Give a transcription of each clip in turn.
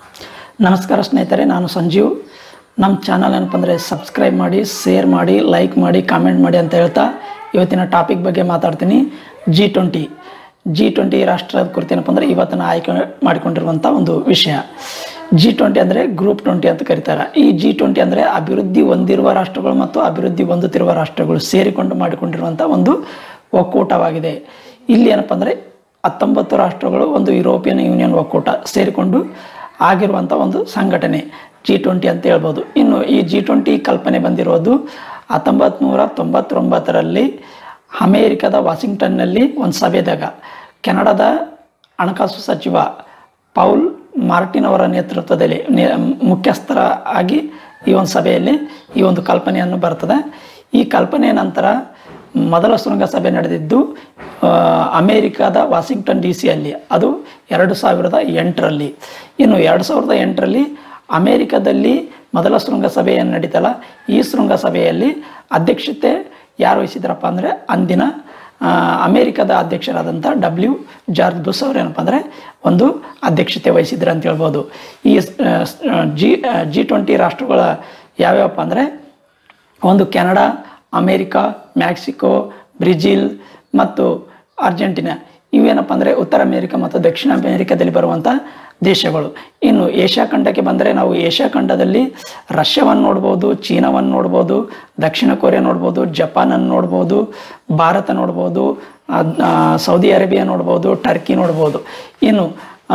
ನಮಸ್ಕಾರ ಸ್ನೇಹಿತರೆ ನಾನು ಸಂಜೀವ್ ನಮ್ಮ ಚಾನಲ್ ಏನಪ್ಪ ಅಂದರೆ ಸಬ್ಸ್ಕ್ರೈಬ್ ಮಾಡಿ ಶೇರ್ ಮಾಡಿ ಲೈಕ್ ಮಾಡಿ ಕಾಮೆಂಟ್ ಮಾಡಿ ಅಂತ ಹೇಳ್ತಾ ಇವತ್ತಿನ ಟಾಪಿಕ್ ಬಗ್ಗೆ ಮಾತಾಡ್ತೀನಿ ಜಿ ಟ್ವೆಂಟಿ ಜಿ ಟ್ವೆಂಟಿ ರಾಷ್ಟ್ರದ ಕುರಿತು ಏನಪ್ಪ ಅಂದರೆ ಇವತ್ತಿನ ಆಯ್ಕೆ ಮಾಡಿಕೊಂಡಿರುವಂಥ ಒಂದು ವಿಷಯ ಜಿ ಟ್ವೆಂಟಿ ಅಂದರೆ ಗ್ರೂಪ್ ಟ್ವೆಂಟಿ ಅಂತ ಕರೀತಾರೆ ಈ ಜಿ ಟ್ವೆಂಟಿ ಅಂದರೆ ಅಭಿವೃದ್ಧಿ ಹೊಂದಿರುವ ರಾಷ್ಟ್ರಗಳು ಮತ್ತು ಅಭಿವೃದ್ಧಿ ಹೊಂದುತ್ತಿರುವ ರಾಷ್ಟ್ರಗಳು ಸೇರಿಕೊಂಡು ಮಾಡಿಕೊಂಡಿರುವಂಥ ಒಂದು ಒಕ್ಕೂಟವಾಗಿದೆ ಇಲ್ಲಿ ಏನಪ್ಪ ಅಂದರೆ ಹತ್ತೊಂಬತ್ತು ರಾಷ್ಟ್ರಗಳು ಒಂದು ಯುರೋಪಿಯನ್ ಯೂನಿಯನ್ ಒಕ್ಕೂಟ ಸೇರಿಕೊಂಡು ಆಗಿರುವಂಥ ಒಂದು ಸಂಘಟನೆ ಜಿ ಟ್ವೆಂಟಿ ಅಂತ ಹೇಳ್ಬೋದು ಇನ್ನು ಈ ಜಿ ಟ್ವೆಂಟಿ ಕಲ್ಪನೆ ಬಂದಿರೋದು ಹತ್ತೊಂಬತ್ತು ನೂರ ತೊಂಬತ್ತೊಂಬತ್ತರಲ್ಲಿ ಅಮೇರಿಕದ ವಾಷಿಂಗ್ಟನ್ನಲ್ಲಿ ಒಂದು ಸಭೆದಾಗ ಕೆನಡಾದ ಹಣಕಾಸು ಸಚಿವ ಪೌಲ್ ಮಾರ್ಟಿನ್ ಅವರ ನೇತೃತ್ವದಲ್ಲಿ ನೇ- ಮುಖ್ಯಸ್ಥರ ಆಗಿ ಈ ಒಂದು ಸಭೆಯಲ್ಲಿ ಈ ಒಂದು ಕಲ್ಪನೆಯನ್ನು ಬರ್ತದೆ ಈ ಕಲ್ಪನೆಯ ನಂತರ ಮೊದಲ ಶೃಂಗಸಭೆ ನಡೆದಿದ್ದು ಆ, ಅಮೇರಿಕಾದ ವಾಷಿಂಗ್ಟನ್ ಡಿ ಸಿಯಲ್ಲಿ ಅದು ಎರಡು ಸಾವಿರದ ಎಂಟರಲ್ಲಿ ಇನ್ನು ಎರಡು ಸಾವಿರದ ಎಂಟರಲ್ಲಿ ಅಮೇರಿಕಾದಲ್ಲಿ ಮೊದಲ ಶೃಂಗಸಭೆಯನ್ನು ನಡೀತಲ್ಲ ಈ ಶೃಂಗಸಭೆಯಲ್ಲಿ ಅಧ್ಯಕ್ಷತೆ ಯಾರು ವಹಿಸಿದ್ರಪ್ಪ ಅಂದರೆ ಅಂದಿನ ಆ, ಅಮೇರಿಕದ ಅಧ್ಯಕ್ಷರಾದಂಥ ಡಬ್ಲ್ಯೂ ಜಾರ್ಜ್ ಬುಷ್ ಅವ್ರು ಏನಪ್ಪ ಅಂದರೆ ಒಂದು ಅಧ್ಯಕ್ಷತೆ ವಹಿಸಿದ್ರು ಅಂತ ಹೇಳ್ಬೋದು ಈ ಆ, ಜಿ ಜಿ ಟ್ವೆಂಟಿ ರಾಷ್ಟ್ರಗಳ ಯಾವ್ಯಾವಪ್ಪ ಅಂದರೆ ಒಂದು ಕೆನಡಾ ಅಮೇರಿಕಾ ಮ್ಯಾಕ್ಸಿಕೋ ಬ್ರೆಜಿಲ್ ಮತ್ತು ಅರ್ಜೆಂಟಿನಾ ಇವೇನಪ್ಪ ಅಂದರೆ ಉತ್ತರ ಅಮೇರಿಕಾ ಮತ್ತು ದಕ್ಷಿಣ ಅಮೇರಿಕಾದಲ್ಲಿ ಬರುವಂಥ ದೇಶಗಳು ಇನ್ನು ಏಷ್ಯಾ ಖಂಡಕ್ಕೆ ಬಂದರೆ ನಾವು ಏಷ್ಯಾ ಖಂಡದಲ್ಲಿ ರಷ್ಯಾವನ್ನು ನೋಡ್ಬೋದು ಚೀನಾವನ್ನು ನೋಡ್ಬೋದು ದಕ್ಷಿಣ ಕೊರಿಯಾ ನೋಡ್ಬೋದು ಜಪಾನನ್ನು ನೋಡ್ಬೋದು ಭಾರತ ನೋಡ್ಬೋದು ಅದ್- ಆ, ಸೌದಿ ಅರೇಬಿಯಾ ನೋಡ್ಬೋದು ಟರ್ಕಿ ನೋಡ್ಬೋದು ಇನ್ನು ಆ,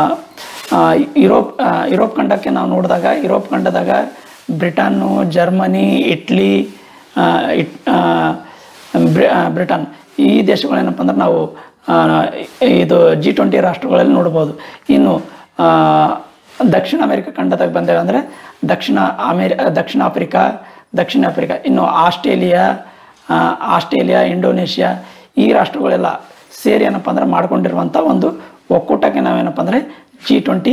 ಆ, ಯುರೋಪ್ ಆ, ಯುರೋಪ್ ಖಂಡಕ್ಕೆ ನಾವು ನೋಡಿದಾಗ ಯುರೋಪ್ ಖಂಡದಾಗ ಬ್ರಿಟನ್ನು ಜರ್ಮನಿ ಇಟ್ಲಿ ಆ, ಇಟ್ ಆ, ಬ್ರಿ- ಆ, ಬ್ರಿಟನ್ ಈ ದೇಶಗಳೇನಪ್ಪ ಅಂದ್ರೆ ನಾವು ಆ, ಇದು ಜಿ ಟ್ವೆಂಟಿ ರಾಷ್ಟ್ರಗಳಲ್ಲಿ ನೋಡ್ಬೋದು ಇನ್ನು ಆ, ದಕ್ಷಿಣ ಅಮೆರಿಕ ಖಂಡದಾಗ ಬಂದೇವೆ ಅಂದರೆ ದಕ್ಷಿಣ ಅಮೇರಿ ದಕ್ಷಿಣ ಆಫ್ರಿಕಾ ದಕ್ಷಿಣ ಆಫ್ರಿಕಾ ಇನ್ನು ಆಸ್ಟ್ರೇಲಿಯಾ ಆ, ಆಸ್ಟ್ರೇಲಿಯಾ ಇಂಡೋನೇಷ್ಯಾ ಈ ರಾಷ್ಟ್ರಗಳೆಲ್ಲ ಸೇರಿ ಏನಪ್ಪ ಅಂದ್ರೆ ಮಾಡ್ಕೊಂಡಿರುವಂಥ ಒಂದು ಒಕ್ಕೂಟಕ್ಕೆ ನಾವೇನಪ್ಪ ಅಂದರೆ ಜಿ ಟ್ವೆಂಟಿ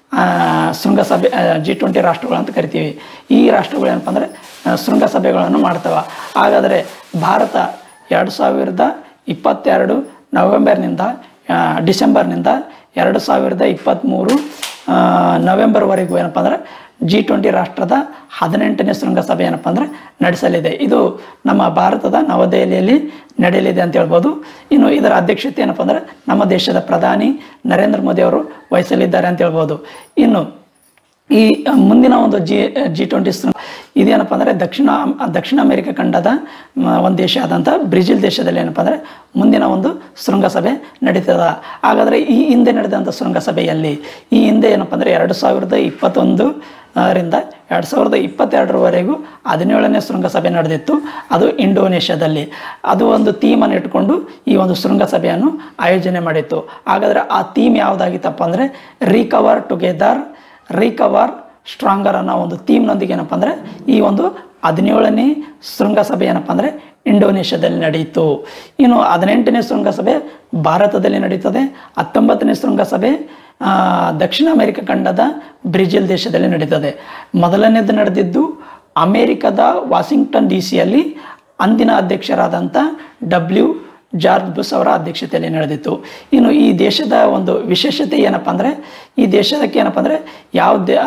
ಶೃಂಗಸಭೆ ಜಿ ಟ್ವೆಂಟಿ ರಾಷ್ಟ್ರಗಳು ಅಂತ ಕರಿತೀವಿ ಈ ರಾಷ್ಟ್ರಗಳು ಏನಪ್ಪ ಅಂದರೆ ಆ, ಶೃಂಗಸಭೆಗಳನ್ನು ಮಾಡ್ತವೆ ಹಾಗಾದರೆ ಭಾರತ ಎರಡು ಸಾವಿರದ ಇಪ್ಪತ್ತೆರಡು ನವೆಂಬರ್ನಿಂದ ಆ, ಡಿಸೆಂಬರ್ನಿಂದ ಎರಡು ಸಾವಿರದ ಇಪ್ಪತ್ತ್ಮೂರು ಆ, ನವೆಂಬರ್ವರೆಗೂ ಏನಪ್ಪ ಅಂದ್ರೆ ಜಿ ಟ್ವೆಂಟಿ ರಾಷ್ಟ್ರದ ಹದಿನೆಂಟನೇ ಶೃಂಗಸಭೆ ಏನಪ್ಪ ಅಂದ್ರೆ ನಡೆಸಲಿದೆ ಇದು ನಮ್ಮ ಭಾರತದ ನವದೆಹಲಿಯಲ್ಲಿ ನಡೆಯಲಿದೆ ಅಂತ ಹೇಳ್ಬೋದು ಇನ್ನು ಇದರ ಅಧ್ಯಕ್ಷತೆ ಏನಪ್ಪ ಅಂದ್ರೆ ನಮ್ಮ ದೇಶದ ಪ್ರಧಾನಿ ನರೇಂದ್ರ ಮೋದಿ ಅವರು ವಹಿಸಲಿದ್ದಾರೆ ಅಂತ ಹೇಳ್ಬೋದು ಇನ್ನು ಈ ಮುಂದಿನ ಒಂದು ಜಿ ಜಿ ಟ್ವೆಂಟಿ ಇದೇನಪ್ಪ ಅಂದರೆ ದಕ್ಷಿಣ ದಕ್ಷಿಣ ಅಮೆರಿಕ ಖಂಡದ ಮ, ಒಂದು ದೇಶ ಆದಂಥ ಬ್ರೆಜಿಲ್ ದೇಶದಲ್ಲಿ ಏನಪ್ಪ ಅಂದರೆ ಮುಂದಿನ ಒಂದು ಶೃಂಗಸಭೆ ನಡೀತದ ಹಾಗಾದರೆ ಈ ಹಿಂದೆ ನಡೆದಂಥ ಶೃಂಗಸಭೆಯಲ್ಲಿ ಈ ಹಿಂದೆ ಏನಪ್ಪ ಅಂದರೆ ಎರಡು ಸಾವಿರದ ಇಪ್ಪತ್ತೊಂದು ಆ, ರಿಂದ ಎರಡು ಸಾವಿರದ ಇಪ್ಪತ್ತೆರಡರವರೆಗೂ ಹದಿನೇಳನೇ ಶೃಂಗಸಭೆ ನಡೆದಿತ್ತು ಅದು ಇಂಡೋನೇಷ್ಯಾದಲ್ಲಿ ಅದು ಒಂದು ಥೀಮನ್ನು ಇಟ್ಕೊಂಡು ಈ ಒಂದು ಶೃಂಗಸಭೆಯನ್ನು ಆಯೋಜನೆ ಮಾಡಿತ್ತು ಹಾಗಾದರೆ ಆ ಥೀಮ್ ಯಾವುದಾಗಿತ್ತಪ್ಪ ಅಂದರೆ ರಿಕವರ್ ಟುಗೆದರ್ ರಿಕವರ್ ಸ್ಟ್ರಾಂಗರ್ ಅನ್ನೋ ಒಂದು ಥೀಮ್ನೊಂದಿಗೆ ಏನಪ್ಪ ಅಂದರೆ ಈ ಒಂದು ಹದಿನೇಳನೇ ಶೃಂಗಸಭೆ ಏನಪ್ಪ ಅಂದರೆ ಇಂಡೋನೇಷ್ಯಾದಲ್ಲಿ ನಡೆಯಿತು ಇನ್ನು ಹದಿನೆಂಟನೇ ಶೃಂಗಸಭೆ ಭಾರತದಲ್ಲಿ ನಡೀತದೆ ಹತ್ತೊಂಬತ್ತನೇ ಶೃಂಗಸಭೆ ಆ, ದಕ್ಷಿಣ ಅಮೆರಿಕ ಖಂಡದ ಬ್ರೆಜಿಲ್ ದೇಶದಲ್ಲಿ ನಡೀತದೆ ಮೊದಲನೇದು ನಡೆದಿದ್ದು ಅಮೇರಿಕದ ವಾಷಿಂಗ್ಟನ್ ಡಿ ಸಿಯಲ್ಲಿ ಅಂದಿನ ಅಧ್ಯಕ್ಷರಾದಂಥ ಡಬ್ಲ್ಯೂ ಜಾರ್ಜ್ ಬುಷ್ ಅವರ ಅಧ್ಯಕ್ಷತೆಯಲ್ಲಿ ನಡೆದಿತ್ತು ಇನ್ನು ಈ ದೇಶದ ಒಂದು ವಿಶೇಷತೆ ಏನಪ್ಪ ಅಂದರೆ ಈ ದೇಶದಕ್ಕೆ ಏನಪ್ಪ ಅಂದರೆ ಯಾವುದೇ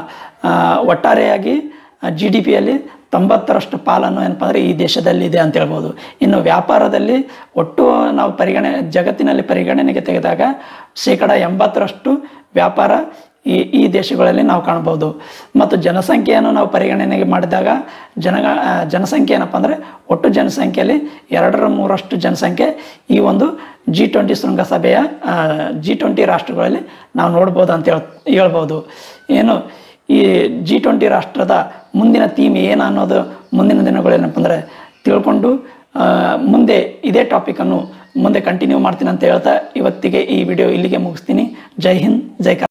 ಒಟ್ಟಾರೆಯಾಗಿ ಜಿ ಡಿ ಪಿಯಲ್ಲಿ ತೊಂಬತ್ತರಷ್ಟು ಪಾಲನ್ನು ಏನಪ್ಪ ಅಂದರೆ ಈ ದೇಶದಲ್ಲಿದೆ ಅಂತ ಹೇಳ್ಬೋದು ಇನ್ನು ವ್ಯಾಪಾರದಲ್ಲಿ ಒಟ್ಟು ನಾವು ಪರಿಗಣನೆ ಜಗತ್ತಿನಲ್ಲಿ ಪರಿಗಣನೆಗೆ ತೆಗೆದಾಗ ಶೇಕಡ ಎಂಬತ್ತರಷ್ಟು ವ್ಯಾಪಾರ ಈ ಈ ದೇಶಗಳಲ್ಲಿ ನಾವು ಕಾಣ್ಬೋದು ಮತ್ತು ಜನಸಂಖ್ಯೆಯನ್ನು ನಾವು ಪರಿಗಣನೆಗೆ ಮಾಡಿದಾಗ ಜನ ಜನಸಂಖ್ಯೆ ಏನಪ್ಪ ಅಂದರೆ ಒಟ್ಟು ಜನಸಂಖ್ಯೆಯಲ್ಲಿ ಎರಡರ ಮೂರಷ್ಟು ಜನಸಂಖ್ಯೆ ಈ ಒಂದು ಜಿ ಟ್ವೆಂಟಿ ಶೃಂಗಸಭೆಯ ಜಿ ಟ್ವೆಂಟಿ ರಾಷ್ಟ್ರಗಳಲ್ಲಿ ನಾವು ನೋಡ್ಬೋದು ಅಂತ ಹೇಳ್ ಹೇಳ್ಬೋದು ಏನು ಈ ಜಿ ಟ್ವೆಂಟಿ ರಾಷ್ಟ್ರದ ಮುಂದಿನ ಥೀಮ್ ಏನು ಅನ್ನೋದು ಮುಂದಿನ ದಿನಗಳು ಏನಪ್ಪ ಅಂದರೆ ತಿಳ್ಕೊಂಡು ಆ, ಮುಂದೆ ಇದೇ ಟಾಪಿಕನ್ನು ಮುಂದೆ ಕಂಟಿನ್ಯೂ ಮಾಡ್ತೀನಿ ಅಂತ ಹೇಳ್ತಾ ಇವತ್ತಿಗೆ ಈ ವಿಡಿಯೋ ಇಲ್ಲಿಗೆ ಮುಗಿಸ್ತೀನಿ ಜೈ ಹಿಂದ್ ಜೈ ಕರ್ನಾಟಕ